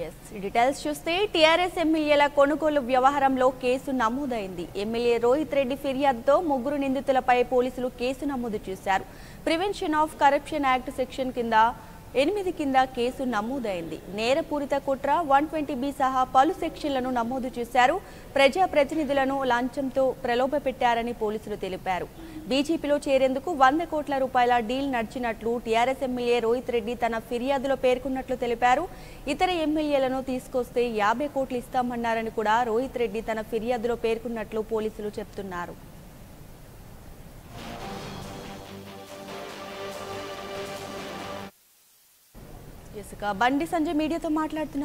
yes details చూస్తే TRS ఎమ్మెల్యేల కొనుగోలు వ్యవహారంలో కేసు నమోదైంది ఎమ్మెల్యే రోహిత్ రెడ్డి ఫిర్యాదుతో ముగ్గురు నిందితులపై పోలీసులు కేసు నమోదు చేశారు prevention of corruption act section కింద ఎనిమిది కింద కేసు నమోదైంది నేరపూరిత కుట్ర వన్ ట్వంటీ బి సహా పలు సెక్షన్లను నమోదు చేశారు ప్రజా ప్రతినిధులను లంచంతో ప్రలోభపెట్టారని పోలీసులు తెలిపారు బీజేపీలో చేరేందుకు వంద కోట్ల రూపాయల డీల్ నడిచినట్లు టీఆర్ఎస్ ఎమ్మెల్యే రోహిత్ రెడ్డి తన ఫిర్యాదులో పేర్కొన్నట్లు తెలిపారు ఇతర ఎమ్మెల్యేలను తీసుకొస్తే యాభై కోట్లు ఇస్తామన్నారని కూడా రోహిత్ రెడ్డి తన ఫిర్యాదులో పేర్కొన్నట్లు పోలీసులు చెప్తున్నారు ఇసుక బండి సంజయ్ మీడియాతో మాట్లాడుతున్నారు